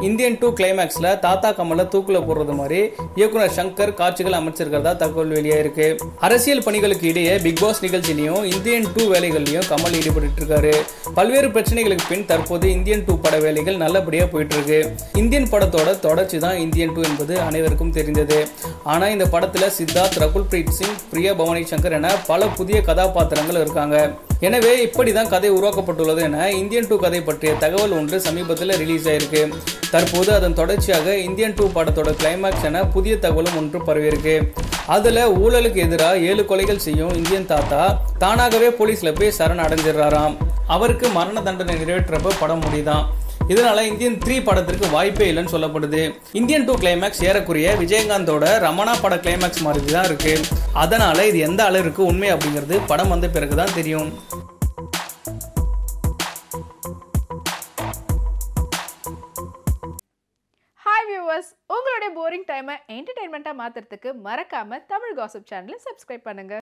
Indian two கிளைமேக்ஸ்ல தாத்தா கமலை தூக்குல போடுறது மாதிரி இயக்குனர் சங்கர் காட்சிகள் அமைச்சிருக்கிறதா தகவல் வெளியாயிருக்கு அரசியல் பணிகளுக்கு இடையே பிக் பாஸ் நிகழ்ச்சியிலையும் இந்தியன் டூ வேலைகள்லையும் கமல் ஈடுபட்டு இருக்காரு பல்வேறு பிரச்சனைகளுக்கு பின் தற்போது இந்தியன் டூ பட வேலைகள் நல்லபடியா போயிட்டு இருக்கு இந்தியன் படத்தோட தொடர்ச்சி தான் இந்தியன் டூ என்பது அனைவருக்கும் தெரிந்தது ஆனா இந்த படத்துல சித்தார்த் ரகுல் பிரீத் சிங் பிரியா பவானி சங்கர் என பல புதிய கதாபாத்திரங்கள் இருக்காங்க எனவே இப்படிதான் கதை உருவாக்கப்பட்டுள்ளது என இந்தியன் டூ கதை பற்றிய தகவல் ஒன்று சமீபத்தில் ரிலீஸ் ஆயிருக்கு தற்போது அதன் தொடர்ச்சியாக இந்தியன் டூ படத்தோட கிளைமேக்ஸ் என புதிய தகவலும் ஒன்று பரவியிருக்கு அதுல ஊழலுக்கு எதிராக ஏழு கொலைகள் செய்யும் இந்தியன் தாத்தா தானாகவே போலீஸ்ல போய் சரண் அடைஞ்சிடுறாராம் அவருக்கு மரண தண்டனை நிறைவேற்றப்ப படம் முடியுதாம் இதனால இந்தியன் த்ரீ படத்திற்கு வாய்ப்பே இல்லைன்னு சொல்லப்படுது இந்தியன் டூ கிளைமேக்ஸ் ஏறக்குறைய விஜயகாந்தோட ரமணா பட கிளைமேக்ஸ் மாதிரி தான் இருக்கு அதனால இது எந்த அளவிற்கு உண்மை அப்படிங்கிறது படம் வந்த பிறகுதான் தெரியும் ஹாய் வியூவர்ஸ் உங்களுடைய போரிங் டைமை என்டர்டைன்மெண்ட்டாக மாற்றுறதுக்கு மறக்காமல் தமிழ் காசிப் சேனலை சப்ஸ்கிரைப் பண்ணுங்கள்